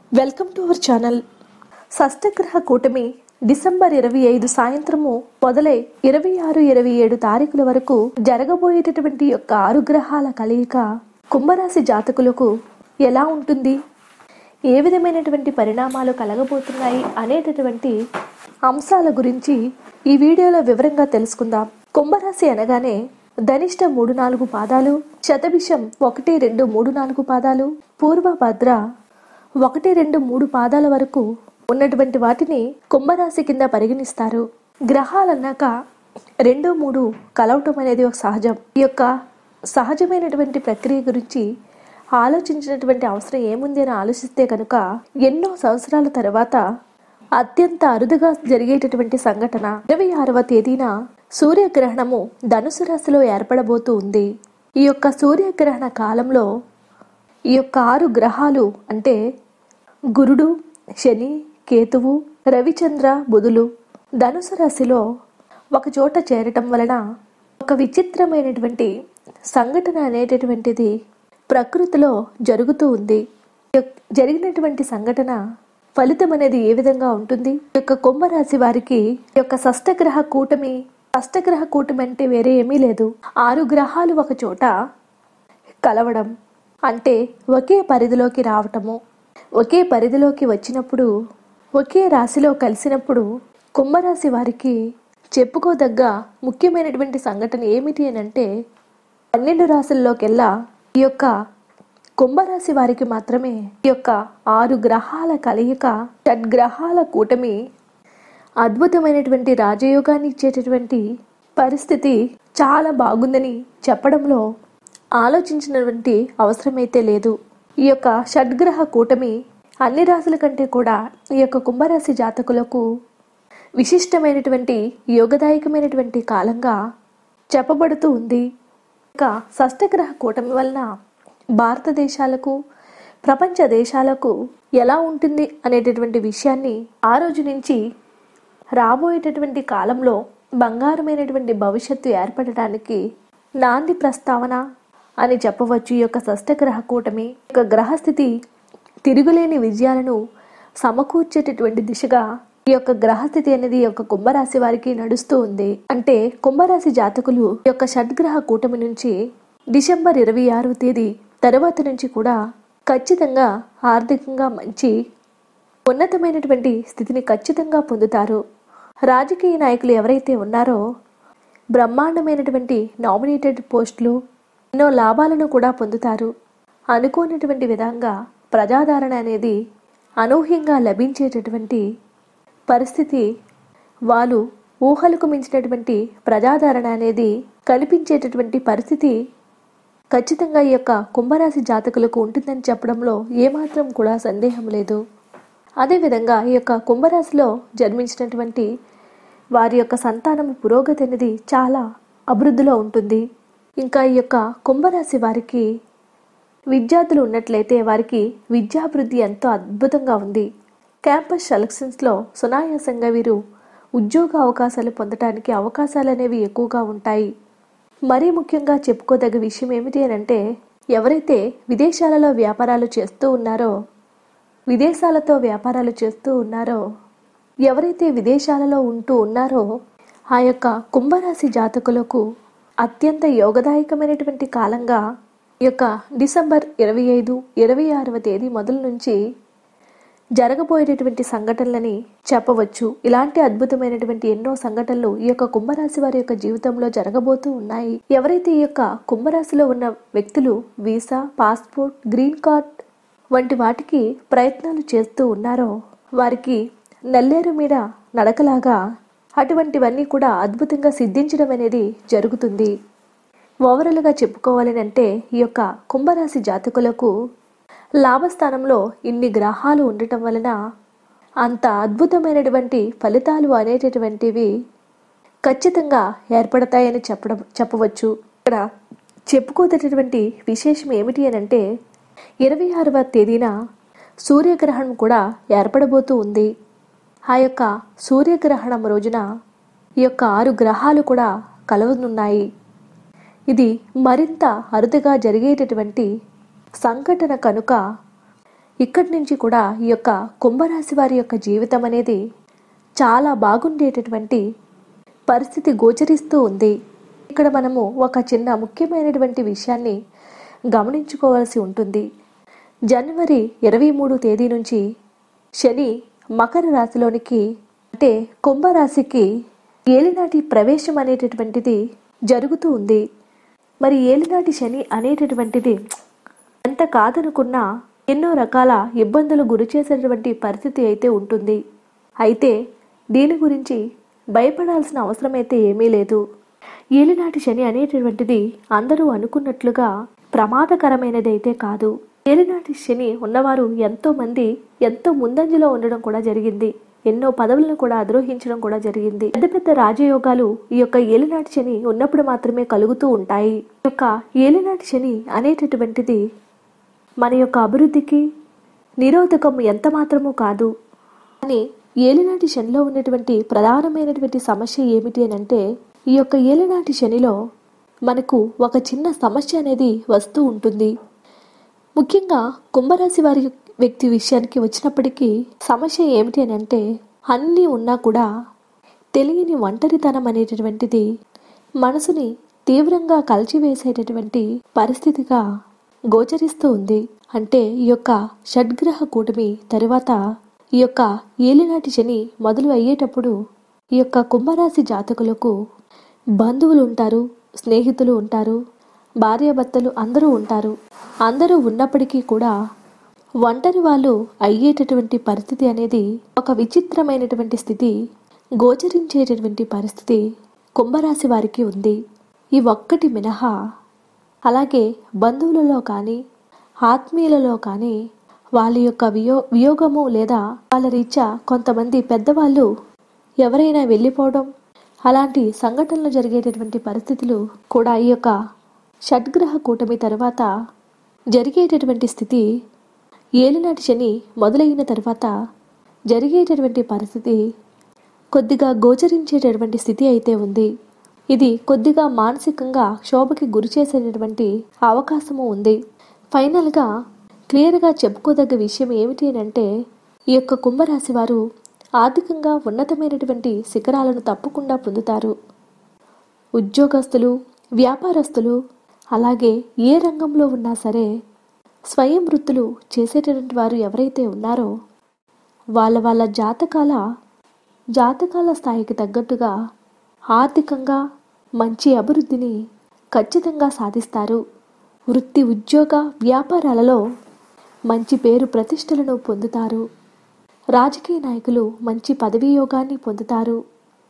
welcome to our channel షష్టగ్రహ కూటమి December ఇరవై ఐదు సాయంత్రము మొదలై ఇరవై ఆరు ఇరవై ఏడు తారీఖుల వరకు జరగబోయేటటువంటి యొక్క ఆరు గ్రహాల కలయిక కుంభరాశి జాతకులకు ఎలా ఉంటుంది ఏ విధమైనటువంటి పరిణామాలు కలగబోతున్నాయి అనేటటువంటి అంశాల గురించి ఈ వీడియోలో వివరంగా తెలుసుకుందాం కుంభరాశి అనగానే ధనిష్ట మూడు నాలుగు పాదాలు శతభిషం ఒకటి రెండు మూడు నాలుగు పాదాలు పూర్వభద్ర ఒకటి రెండు మూడు పాదాల వరకు ఉన్నటువంటి వాటిని కుంభరాశి కింద పరిగణిస్తారు గ్రహాలన్నాక రెండు మూడు కలవటం అనేది ఒక సహజం ఈ యొక్క సహజమైనటువంటి ప్రక్రియ గురించి ఆలోచించినటువంటి అవసరం ఏముంది అని ఆలోచిస్తే కనుక ఎన్నో సంవత్సరాల తర్వాత అత్యంత అరుదుగా జరిగేటటువంటి సంఘటన ఇరవై ఆరవ తేదీన సూర్యగ్రహణము ధనుసు రాశిలో ఏర్పడబోతూ ఉంది ఈ యొక్క సూర్యగ్రహణ కాలంలో ఈ యొక్క ఆరు గ్రహాలు అంటే గురుడు శని కేతువు రవిచంద్ర బుధులు ధనుసు రాశిలో ఒక చోట చేరటం వలన ఒక విచిత్రమైనటువంటి సంఘటన అనేటటువంటిది ప్రకృతిలో జరుగుతూ ఉంది ఈ యొక్క జరిగినటువంటి సంఘటన ఫలితం అనేది ఏ విధంగా ఉంటుంది ఈ యొక్క కుంభరాశి వారికి ఈ యొక్క షష్టగ్రహ కూటమి షష్టగ్రహ కూటమి అంటే వేరే ఏమీ లేదు ఆరు గ్రహాలు ఒక చోట కలవడం అంటే ఒకే పరిధిలోకి రావటము ఒకే పరిధిలోకి వచ్చినప్పుడు ఒకే రాశిలో కలిసినప్పుడు కుంభరాశి వారికి చెప్పుకోదగ్గ ముఖ్యమైనటువంటి సంఘటన ఏమిటి అని అంటే పన్నెండు రాశుల్లోకెల్లా ఈ యొక్క కుంభరాశి వారికి మాత్రమే ఈ యొక్క ఆరు గ్రహాల కలయిక షడ్గ్రహాల కూటమి అద్భుతమైనటువంటి రాజయోగాన్ని ఇచ్చేటటువంటి పరిస్థితి చాలా బాగుందని చెప్పడంలో ఆలోచించినటువంటి అవసరమైతే లేదు ఈ యొక్క షడ్గ్రహ కూటమి అన్ని రాశుల కంటే కూడా ఈ యొక్క కుంభరాశి జాతకులకు విశిష్టమైనటువంటి యోగదాయకమైనటువంటి కాలంగా చెప్పబడుతూ ఉంది ఇక షష్టగ్రహ కూటమి వలన భారతదేశాలకు ప్రపంచ దేశాలకు ఎలా ఉంటుంది అనేటటువంటి విషయాన్ని ఆ రోజు నుంచి రాబోయేటటువంటి కాలంలో బంగారమైనటువంటి భవిష్యత్తు ఏర్పడటానికి నాంది ప్రస్తావన అని చెప్పవచ్చు ఈ యొక్క షష్టగ్రహ కూటమి ఈ యొక్క గ్రహస్థితి తిరుగులేని విజయాలను సమకూర్చేటటువంటి దిశగా ఈ యొక్క గ్రహస్థితి అనేది ఈ యొక్క కుంభరాశి వారికి నడుస్తూ ఉంది అంటే కుంభరాశి జాతకులు ఈ యొక్క షడ్గ్రహ కూటమి నుంచి డిసెంబర్ ఇరవై ఆరవ తేదీ తర్వాత నుంచి కూడా ఖచ్చితంగా ఆర్థికంగా మంచి ఉన్నతమైనటువంటి స్థితిని ఖచ్చితంగా పొందుతారు రాజకీయ నాయకులు ఎవరైతే ఉన్నారో బ్రహ్మాండమైనటువంటి నామినేటెడ్ పోస్టులు ఎన్నో లాభాలను కూడా పొందుతారు అనుకోనటువంటి విధంగా ప్రజాదరణ అనేది అనూహ్యంగా లభించేటటువంటి పరిస్థితి వాళ్ళు ఊహలకు మించినటువంటి ప్రజాదరణ అనేది కనిపించేటటువంటి పరిస్థితి ఖచ్చితంగా ఈ యొక్క కుంభరాశి జాతకులకు ఉంటుందని చెప్పడంలో ఏమాత్రం కూడా సందేహం లేదు అదేవిధంగా ఈ యొక్క కుంభరాశిలో జన్మించినటువంటి వారి యొక్క సంతానం పురోగతి అనేది చాలా అభివృద్ధిలో ఉంటుంది ఇంకా ఈ యొక్క కుంభరాశి వారికి విద్యార్థులు ఉన్నట్లయితే వారికి విద్యాభివృద్ధి ఎంతో అద్భుతంగా ఉంది క్యాంపస్ సెలక్షన్స్లో సునాయాసంగా వీరు ఉద్యోగ అవకాశాలు పొందడానికి అవకాశాలు అనేవి ఎక్కువగా ఉంటాయి మరీ ముఖ్యంగా చెప్పుకోదగ్గ విషయం ఏమిటి అని అంటే ఎవరైతే విదేశాలలో వ్యాపారాలు చేస్తూ ఉన్నారో విదేశాలతో వ్యాపారాలు చేస్తూ ఉన్నారో ఎవరైతే విదేశాలలో ఉంటూ ఉన్నారో ఆ యొక్క కుంభరాశి జాతకులకు అత్యంత యోగదాయకమైనటువంటి కాలంగా ఈ యొక్క డిసెంబర్ ఇరవై ఐదు ఇరవై ఆరవ తేదీ మొదలు నుంచి జరగబోయేటటువంటి సంఘటనలని చెప్పవచ్చు ఇలాంటి అద్భుతమైనటువంటి ఎన్నో సంఘటనలు ఈ యొక్క కుంభరాశి వారి యొక్క జీవితంలో జరగబోతూ ఉన్నాయి ఎవరైతే ఈ యొక్క కుంభరాశిలో ఉన్న వ్యక్తులు వీసా పాస్పోర్ట్ గ్రీన్ కార్డ్ వంటి వాటికి ప్రయత్నాలు చేస్తూ ఉన్నారో వారికి నల్లేరు మీద నడకలాగా అటువంటివన్నీ కూడా అద్భుతంగా సిద్ధించడం అనేది జరుగుతుంది ఓవరాల్గా చెప్పుకోవాలని అంటే ఈ యొక్క కుంభరాశి జాతకులకు లాభస్థానంలో ఇన్ని గ్రహాలు ఉండటం వలన అంత అద్భుతమైనటువంటి ఫలితాలు అనేటటువంటివి ఖచ్చితంగా ఏర్పడతాయని చెప్పడం చెప్పవచ్చు ఇక్కడ చెప్పుకోదటటువంటి విశేషం ఏమిటి అని అంటే ఇరవై ఆరవ తేదీన సూర్యగ్రహణం కూడా ఏర్పడబోతూ ఉంది ఆ యొక్క సూర్యగ్రహణం రోజున ఈ యొక్క ఆరు గ్రహాలు కూడా కలవనున్నాయి ఇది మరింత అరుదుగా జరిగేటటువంటి సంఘటన కనుక ఇక్కడి నుంచి కూడా ఈ యొక్క కుంభరాశి వారి యొక్క జీవితం అనేది చాలా బాగుండేటటువంటి పరిస్థితి గోచరిస్తూ ఉంది ఇక్కడ మనము ఒక చిన్న ముఖ్యమైనటువంటి విషయాన్ని గమనించుకోవాల్సి ఉంటుంది జనవరి ఇరవై మూడు తేదీ నుంచి శని మకర రాశిలోనికి అంటే కుంభరాశికి ఏలినాటి ప్రవేశం అనేటటువంటిది జరుగుతూ ఉంది మరి ఏలినాటి శని అనేటటువంటిది ఎంత కాదనుకున్నా ఎన్నో రకాల ఇబ్బందులు గురి చేసేటువంటి పరిస్థితి అయితే ఉంటుంది అయితే దీని గురించి భయపడాల్సిన అవసరం అయితే ఏమీ లేదు ఏలినాటి శని అనేటటువంటిది అందరూ అనుకున్నట్లుగా ప్రమాదకరమైనది అయితే కాదు ఏలినాటి శని ఉన్నవారు ఎంతో మంది ఎంతో ముందంజలో ఉండడం కూడా జరిగింది ఎన్నో పదవులను కూడా అధిరోహించడం కూడా జరిగింది పెద్ద పెద్ద రాజయోగాలు ఈ యొక్క ఏలినాటి శని ఉన్నప్పుడు మాత్రమే కలుగుతూ ఉంటాయి ఈ యొక్క ఏలినాటి శని అనేటటువంటిది మన యొక్క అభివృద్ధికి నిరోధకం ఎంత మాత్రమూ కాదు కానీ ఏలినాటి శనిలో ఉన్నటువంటి ప్రధానమైనటువంటి సమస్య ఏమిటి అని అంటే ఈ యొక్క ఏలినాటి శనిలో మనకు ఒక చిన్న సమస్య అనేది వస్తూ ఉంటుంది ముఖ్యంగా కుంభరాశి వారి వ్యక్తి విషయానికి వచ్చినప్పటికీ సమస్య ఏమిటి అని అంటే అన్నీ ఉన్నా కూడా తెలియని ఒంటరితనం అనేటటువంటిది మనసుని తీవ్రంగా కలిచివేసేటటువంటి పరిస్థితిగా గోచరిస్తూ ఉంది అంటే ఈ యొక్క షడ్గ్రహ కూటమి తరువాత ఈ యొక్క ఏలినాటి శని మొదలు అయ్యేటప్పుడు ఈ యొక్క కుంభరాశి జాతకులకు బంధువులు ఉంటారు స్నేహితులు ఉంటారు భార్యాభర్తలు అందరూ ఉంటారు అందరూ ఉన్నప్పటికీ కూడా ఒంటరి వాళ్ళు అయ్యేటటువంటి పరిస్థితి అనేది ఒక విచిత్రమైనటువంటి స్థితి గోచరించేటటువంటి పరిస్థితి కుంభరాశి వారికి ఉంది ఈ ఒక్కటి మినహా అలాగే బంధువులలో కానీ ఆత్మీయులలో కానీ వాళ్ళ యొక్క వియో వియోగము లేదా వాళ్ళ రీత్యా కొంతమంది పెద్దవాళ్ళు ఎవరైనా వెళ్ళిపోవడం అలాంటి సంఘటనలు జరిగేటటువంటి పరిస్థితులు కూడా ఈ యొక్క షడ్గ్రహ కూటమి తర్వాత జరిగేటటువంటి స్థితి ఏలినాటి శని మొదలైన తర్వాత జరిగేటటువంటి పరిస్థితి కొద్దిగా గోచరించేటటువంటి స్థితి అయితే ఉంది ఇది కొద్దిగా మానసికంగా శోభకి గురి చేసేటటువంటి అవకాశము ఉంది ఫైనల్గా క్లియర్గా చెప్పుకోదగ్గ విషయం ఏమిటి అని అంటే ఈ యొక్క కుంభరాశి వారు ఆర్థికంగా ఉన్నతమైనటువంటి శిఖరాలను తప్పకుండా పొందుతారు ఉద్యోగస్తులు వ్యాపారస్తులు అలాగే ఏ రంగంలో ఉన్నా సరే స్వయం వృత్తులు చేసేటటువంటి వారు ఎవరైతే ఉన్నారో వాళ్ళ వాళ్ళ జాతకాల జాతకాల స్థాయికి తగ్గట్టుగా ఆర్థికంగా మంచి అభివృద్ధిని ఖచ్చితంగా సాధిస్తారు వృత్తి ఉద్యోగ వ్యాపారాలలో మంచి పేరు ప్రతిష్టలను పొందుతారు రాజకీయ నాయకులు మంచి పదవీ యోగాన్ని పొందుతారు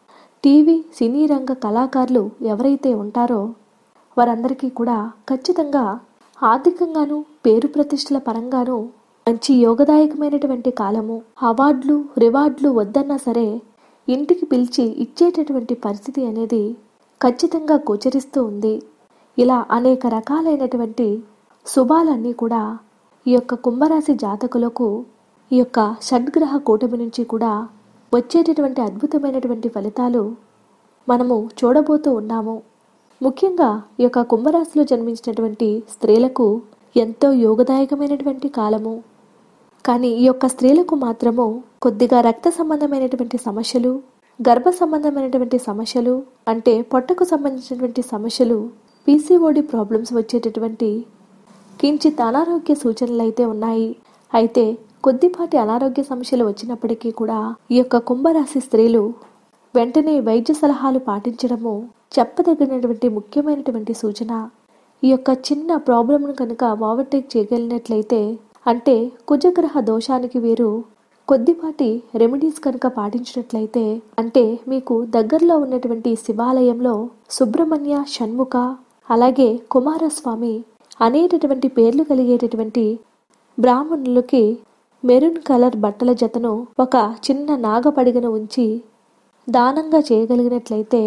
టీవీ సినీ రంగ కళాకారులు ఎవరైతే ఉంటారో వారందరికీ కూడా ఖచ్చితంగా ఆర్థికంగాను పేరు ప్రతిష్టల పరంగాను మంచి యోగదాయకమైనటువంటి కాలము అవార్డులు రివార్డులు వద్దన్నా సరే ఇంటికి పిలిచి ఇచ్చేటటువంటి పరిస్థితి అనేది ఖచ్చితంగా గోచరిస్తూ ఉంది ఇలా అనేక రకాలైనటువంటి శుభాలన్నీ కూడా ఈ యొక్క కుంభరాశి జాతకులకు ఈ యొక్క షడ్గ్రహ కూటమి నుంచి కూడా వచ్చేటటువంటి అద్భుతమైనటువంటి ఫలితాలు మనము చూడబోతూ ఉన్నాము ముఖ్యంగా ఈ యొక్క కుంభరాశిలో జన్మించినటువంటి స్త్రీలకు ఎంతో యోగదాయకమైనటువంటి కాలము కానీ ఈ యొక్క స్త్రీలకు మాత్రము కొద్దిగా రక్త సంబంధమైనటువంటి సమస్యలు గర్భ సంబంధమైనటువంటి సమస్యలు అంటే పొట్టకు సంబంధించినటువంటి సమస్యలు పీసీఓడి ప్రాబ్లమ్స్ వచ్చేటటువంటి కించిత్ అనారోగ్య సూచనలు అయితే ఉన్నాయి అయితే కొద్దిపాటి అనారోగ్య సమస్యలు వచ్చినప్పటికీ కూడా ఈ యొక్క కుంభరాశి స్త్రీలు వెంటనే వైద్య సలహాలు పాటించడము చెప్పదగినటువంటి ముఖ్యమైనటువంటి సూచన ఈ యొక్క చిన్న ప్రాబ్లంను కనుక ఓవర్టేక్ చేయగలిగినట్లయితే అంటే కుజగ్రహ దోషానికి వీరు కొద్దిపాటి రెమెడీస్ కనుక పాటించినట్లయితే అంటే మీకు దగ్గరలో ఉన్నటువంటి శివాలయంలో సుబ్రహ్మణ్య షణ్ముఖ అలాగే కుమారస్వామి అనేటటువంటి పేర్లు కలిగేటటువంటి బ్రాహ్మణులకి మెరూన్ కలర్ బట్టల జతను ఒక చిన్న నాగపడిగను ఉంచి దానంగా చేయగలిగినట్లయితే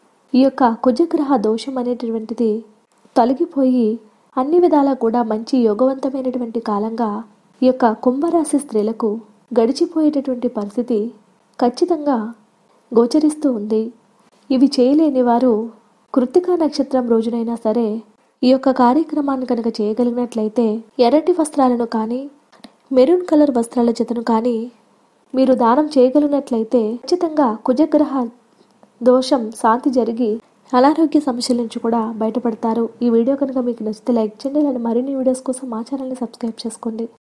ఈ యొక్క కుజగ్రహ దోషం అనేటటువంటిది తొలగిపోయి అన్ని విధాలా కూడా మంచి యోగవంతమైనటువంటి కాలంగా ఈ యొక్క కుంభరాశి స్త్రీలకు గడిచిపోయేటటువంటి పరిస్థితి ఖచ్చితంగా గోచరిస్తూ ఉంది ఇవి చేయలేని వారు కృత్తికా నక్షత్రం రోజునైనా సరే ఈ యొక్క కార్యక్రమాన్ని కనుక చేయగలిగినట్లయితే ఎర్రటి వస్త్రాలను కానీ మెరూన్ కలర్ వస్త్రాల జతను కానీ మీరు దానం చేయగలిగినట్లయితే ఖచ్చితంగా కుజగ్రహ దోషం శాంతి జరిగి అనారోగ్య సమస్యల నుంచి కూడా బయటపడతారు ఈ వీడియో కనుక మీకు నచ్చితే లైక్ చేయండి ఇలాంటి మరిన్ని వీడియోస్ కోసం మా ఛానల్ని సబ్స్క్రైబ్ చేసుకోండి